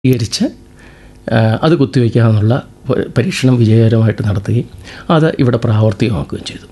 സ്വീകരിച്ച് അത് കുത്തിവെക്കാമെന്നുള്ള പ- പരീക്ഷണം വിജയകരമായിട്ട് നടത്തുകയും അത് ഇവിടെ പ്രാവർത്തികമാക്കുകയും ചെയ്തു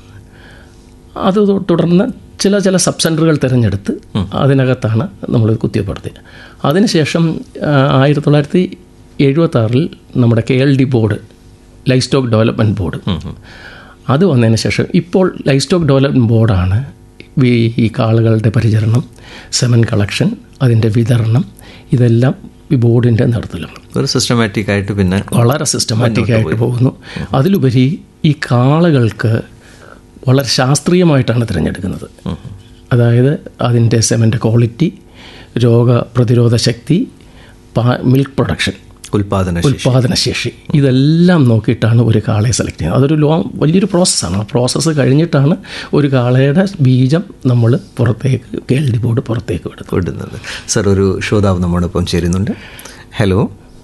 അത് തു- തുടർന്ന് ചില ചില സബ് സെൻറ്ററുകൾ തിരഞ്ഞെടുത്ത് അതിനകത്താണ് നമ്മൾ കുത്തിവെപ്പ് നടത്തിയത് അതിനുശേഷം ആ, ആയിരത്തി തൊള്ളായിരത്തി എഴുപത്തി ആറിൽ നമ്മുടെ K L D board livestock development board അത് വന്നതിന് ശേഷം ഇപ്പോൾ ലൈഫ് സ്റ്റോക്ക് ഡെവലപ്മെൻറ്റ് ബോർഡാണ് ഈ ഈ കാളുകളുടെ പരിചരണം സെമൻ കളക്ഷൻ അതിൻ്റെ വിതരണം ഇതെല്ലാം ഈ ബോർഡിൻ്റെ നേതൃത്വത്തിലാണ് ഒരു സിസ്റ്റമാറ്റിക് ആയിട്ട് പിന്നെ വളരെ സിസ്റ്റമാറ്റിക് ആയിട്ട് പോകുന്നു അതിലുപരി ഈ കാളകൾക്ക് വളരെ ശാസ്ത്രീയമായിട്ടാണ് തിരഞ്ഞെടുക്കുന്നത് അതായത് അതിൻ്റെ സെമൻ്റെ ക്വാളിറ്റി രോഗപ്രതിരോധ ശക്തി മിൽക്ക് പ്രൊഡക്ഷൻ ഉൽപാദന ഉൽപാദനശേഷി ഇതെല്ലാം നോക്കിയിട്ടാണ് ഒരു കാളയെ സെലക്ട് ചെയ്യുന്നത് അതൊരു ലോങ് വലിയൊരു പ്രോസസ്സാണ് ആ പ്രോസസ്സ് കഴിഞ്ഞിട്ടാണ് ഒരു കാളയുടെ ബീജം നമ്മൾ പുറത്തേക്ക് കേൾഡി ബോർഡ് പുറത്തേക്ക് വിടുന്നത് വിടുന്നത് സർ ഒരു ശ്രോതാവ് നമ്മോടൊപ്പം ചേരുന്നുണ്ട് ഹലോ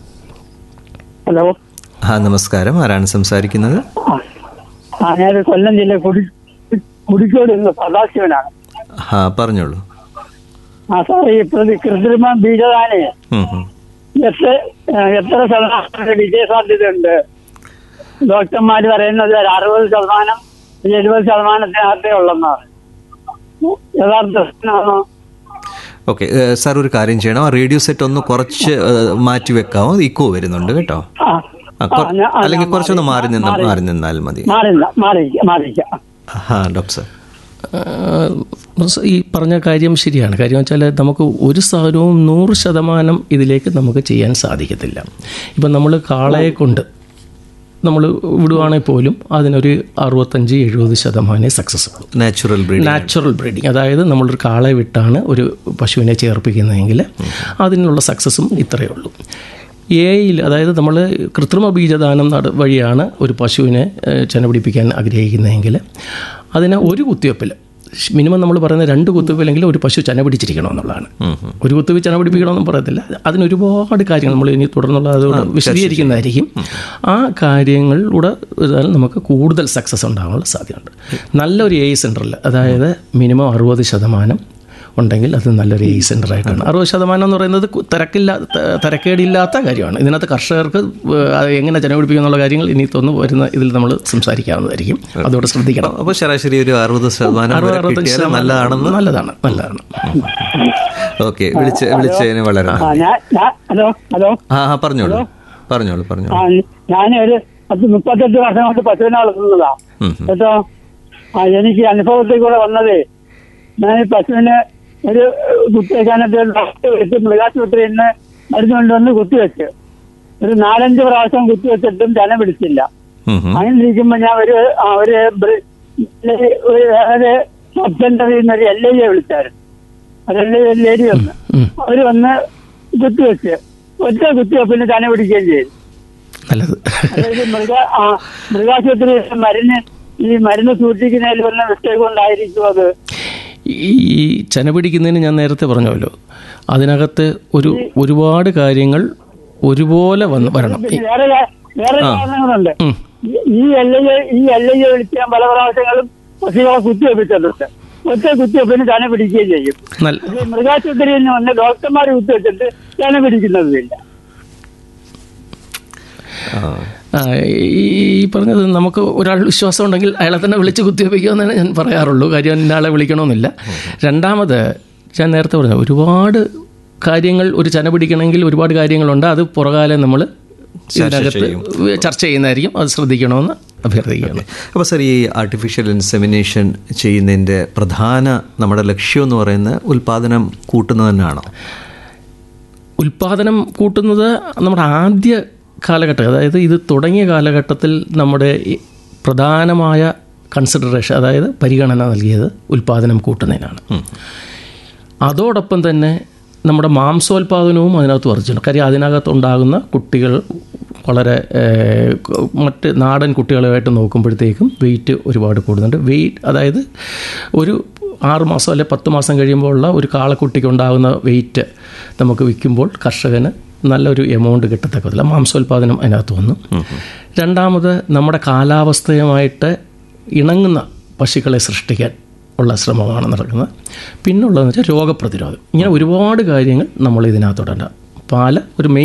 ഹലോ ആ നമസ്കാരം ആരാണ് സംസാരിക്കുന്നത് ആ ആ ഞാൻ കൊല്ലം ജില്ല കുടി കുടിക്കോട് നിന്ന് സദാശിവനാണ് ആ പറഞ്ഞോളൂ ആ സാറേ ഈ പ്രതി കൃത്രിമ ബീജദാനെ ഉം, ഉം. എത്ര ഏ, എത്ര ശതമാനം വിജയസാധ്യതയുണ്ട് ഡോക്ടർമാർ പറയുന്നത് ഒരു അറുപത് ശതമാനം ഒരു എഴുപത് ശതമാനത്തിനകത്തേ ഉള്ളെന്നാണ് യഥാർത്ഥത്തിനാണോ ഓക്കെ ഏ, സാർ ഒരു കാര്യം ചെയ്യണം ആ റേഡിയോ സെറ്റ് ഒന്ന് കുറച്ച് ഏ, മാറ്റി വെക്കാമോ ഇക്കോ വരുന്നുണ്ട് കേട്ടോ ആ ആ, കൊ- ആ, ഞാൻ- ആ, അല്ലെങ്കിൽ ഞാൻ കുറച്ചൊന്ന് മാറി മാറി- നിന്ന മാറി- മാറി നിന്നാൽ മതി മാറില്ല മാറിയിരിക്കാം മാറിയിരിക്കാം ആ ഡോക്ടർ സാർ ആഹ് ഈ പറഞ്ഞ കാര്യം ശരിയാണ് കാര്യം വെച്ചാൽ നമുക്ക് ഒരു സാധനവും നൂറ് ശതമാനം ഇതിലേക്ക് നമുക്ക് ചെയ്യാൻ സാധിക്കത്തില്ല ഇപ്പം നമ്മൾ കാളയെ കൊണ്ട് നമ്മൾ വിടുവാണെങ്കിൽ പോലും അതിനൊരു അറുപത്തഞ്ച് എഴുപത് ശതമാനമേ സക്സസ് ഉള്ളൂ നാച്ചുറൽ ബ്രീഡ് നാച്ചുറൽ ബ്രീഡിങ് അതായത് നമ്മളൊരു കാളയെ വിട്ടാണ് ഒരു പശുവിനെ ചേർപ്പിക്കുന്നതെങ്കിൽ അതിനുള്ള സക്സസും ഇത്രയേ ഉള്ളൂ എയിൽ അതായത് നമ്മൾ കൃത്രിമ ബീജദാനം നട വഴിയാണ് ഒരു പശുവിനെ ഏഹ്, ചെന പിടിപ്പിക്കാൻ ആഗ്രഹിക്കുന്നതെങ്കിൽ അതിന് ഒരു കുത്തിവെപ്പിൽ മിനിമം നമ്മൾ പറയുന്ന രണ്ട് കുത്തിവെപ്പിലെങ്കിൽ ഒരു പശു ചെന പിടിച്ചിരിക്കണം എന്നുള്ളതാണ് ഒരു കുത്തിവെപ്പ് ചെന പിടിപ്പിക്കണമെന്നും പറയത്തില്ല അതിന് ഒരുപാട് കാര്യങ്ങൾ നമ്മൾ ഇനി തുടർന്നുള്ള അതോടെ വിശദീകരിക്കുന്നതായിരിക്കും ആ കാര്യങ്ങളിലൂടെ ചെയ്താൽ നമുക്ക് കൂടുതൽ സക്സസ് ഉണ്ടാകാനുള്ള സാധ്യതയുണ്ട് നല്ലൊരു എ സെൻറ്ററിൽ അതായത് മിനിമം അറുപത് ശതമാനം ഉണ്ടെങ്കിൽ അത് നല്ലൊരു എ സെൻ്ററായിട്ടാണ് അറുപത് ശതമാനം എന്ന് പറയുന്നത് കു- തിരക്കില്ല ത- തിരക്കേടില്ലാത്ത കാര്യമാണ് ഇതിനകത്ത് കർഷകർക്ക് ഏഹ്, അത് എങ്ങനെ ജനപിടിപ്പിക്കുന്നുള്ള കാര്യങ്ങൾ ഇനി തൊന്ന് വരുന്ന ഇതിൽ നമ്മൾ സംസാരിക്കാവുന്നതായിരിക്കും അതോടെ ശ്രദ്ധിക്കണം അപ്പോൾ ശരാശരി ഒരു അറുപത് ശതമാനം അറുപത് വരെ അറുപത്തഞ്ച് കിട്ടിയാൽ ശതമാനം നല്ലതാണെന്ന് നല്ലതാണ് നല്ലതാണ് ഓക്കെ വിളിച്ച് വിളിച്ചതിന് വളരെ ആ നന്ദി ഞാൻ ഞാൻ ഹലോ ഹലോ ആ ആ പറഞ്ഞോളൂ പറഞ്ഞോളൂ പറഞ്ഞോളൂ ആ ഞാനൊരു പത്ത് മുപ്പത്തെട്ട് വർഷം കൊണ്ട് പശുവിനെ വളർത്തുന്നതാ ഉം, ഉം. കേട്ടോ ആ എനിക്ക് അനുഭവത്തിൽ കൂടെ വന്നതേ ഞാൻ ഈ പശുവിന് ഒരു കുത്തിവെക്കാനത്തെ ഡോക്ടർ വെച്ച് മൃഗാശുപത്രിയിൽ നിന്ന് മരുന്ന് കൊണ്ടുവന്ന് കുത്തിവെച്ച് ഒരു നാലഞ്ച് പ്രാവശ്യം കുത്തിവെച്ചിട്ടും ചന പിടിച്ചില്ല ഉം, ഉം. അങ്ങനെ ഇരിക്കുമ്പോ ഞാൻ ഒരു ആ, ഒരു ബ്രി- ഒരു വേറെ സബ് സെന്ററിൽ നിന്ന് ഒരു എൽ ഐയെ വിളിച്ചായിരുന്നു ഒരു എൽ ഐ ലേഡി വന്ന് ഉം. അവര് വന്ന് കുത്തിവെച്ച് ഒറ്റ കുത്തിവെപ്പിന് ചന പിടിക്കുകയും ചെയ്തു നല്ലത് അതായത് മൃഗ ആ മൃഗാശുപത്രി മരുന്ന് ഈ മരുന്ന് സൂക്ഷിക്കുന്നതിൽ വന്ന മിസ്റ്റേക്ക് കൊണ്ടായിരിക്കും അത് ഈ ചെന പിടിക്കുന്നതിന് ഞാൻ നേരത്തെ പറഞ്ഞല്ലോ അതിനകത്ത് ഒരു ഒരുപാട് കാര്യങ്ങൾ ഒരുപോലെ വന്ന് വരണം പിന്നെ വേറെ കാ- വേറെ കാരണങ്ങളുണ്ട് ഉം. E- E L I E L I വിളിച്ച് ഞാൻ പല പ്രാവശ്യങ്ങളും പശുക്കളെ കുത്തിവെപ്പിച്ചിട്ടുണ്ട് ഒറ്റ കുത്തിവെപ്പിന് ചന പിടിക്കുകയും ചെയ്യും നല്ല ഇത് മൃഗാശുപത്രിയിൽ നിന്ന് വന്ന് ഡോക്ടർമാർ കുത്തിവെച്ചിട്ട് ചന പിടിക്കുന്നതുമില്ല ആ. ആ, ഈ ഈ പറഞ്ഞത് നമുക്ക് ഒരാൾ വിശ്വാസം ഉണ്ടെങ്കിൽ അയാളെ തന്നെ വിളിച്ച് കുത്തിവെപ്പിക്കുമെന്നാണ് ഞാൻ പറയാറുള്ളൂ കാര്യം ഇന്നയാളെ വിളിക്കണമെന്നില്ല രണ്ടാമത് ഞാൻ നേരത്തെ പറഞ്ഞു ഒരുപാട് കാര്യങ്ങൾ ഒരു ചന പിടിക്കണമെങ്കിൽ ഒരുപാട് കാര്യങ്ങളുണ്ട് അത് പുറകാലെ നമ്മൾ ഇതിനകത്ത് ചർച്ച ചെയ്യുന്നതായിരിക്കും അത് ശ്രദ്ധിക്കണമെന്ന് അഭ്യർത്ഥിക്കുകയാണ് അപ്പോൾ സർ ഈ ആർട്ടിഫിഷ്യൽ ഇൻസെമിനേഷൻ ചെയ്യുന്നതിൻ്റെ പ്രധാന നമ്മുടെ ലക്ഷ്യം എന്ന് പറയുന്നത് ഉൽപാദനം കൂട്ടുന്നത് തന്നെയാണോ ഉൽപാദനം കൂട്ടുന്നത് നമ്മുടെ ആദ്യ കാലഘട്ടം അതായത് ഇത് തുടങ്ങിയ കാലഘട്ടത്തിൽ നമ്മുടെ ഈ പ്രധാനമായ കൺസിഡറേഷൻ അതായത് പരിഗണന നൽകിയത് ഉൽപാദനം കൂട്ടുന്നതിനാണ് അതോടൊപ്പം തന്നെ നമ്മുടെ മാംസോൽപാദനവും അതിനകത്ത് വർദ്ധിച്ചിട്ടുണ്ട് കാര്യം അതിനകത്തുണ്ടാകുന്ന കുട്ടികൾ വളരെ ഏഹ്, മറ്റ് നാടൻ കുട്ടികളുമായിട്ട് നോക്കുമ്പോഴത്തേക്കും വെയിറ്റ് ഒരുപാട് കൂടുന്നുണ്ട് വെയിറ്റ് അതായത് ഒരു ആറ് മാസം അല്ലെ പത്ത് മാസം കഴിയുമ്പോൾ ഉള്ള ഒരു കാളക്കുട്ടിക്ക് ഉണ്ടാകുന്ന വെയിറ്റ് നമുക്ക് വിൽക്കുമ്പോൾ കർഷകന് നല്ലൊരു എമൗണ്ട് കിട്ടത്തക്കത്തില്ല മാംസോൽപാദനം അതിനകത്ത് വന്നു രണ്ടാമത് നമ്മുടെ കാലാവസ്ഥയുമായിട്ട് ഇണങ്ങുന്ന പശുക്കളെ സൃഷ്ടിക്കാൻ ഉള്ള ശ്രമമാണ് നടക്കുന്നത് പിന്നുള്ളതെന്ന് വെച്ചാൽ രോഗപ്രതിരോധം ഇങ്ങനെ ഒരുപാട് കാര്യങ്ങൾ നമ്മൾ ഇതിനകത്തോടെ പാല് ഒരു മെയിൻ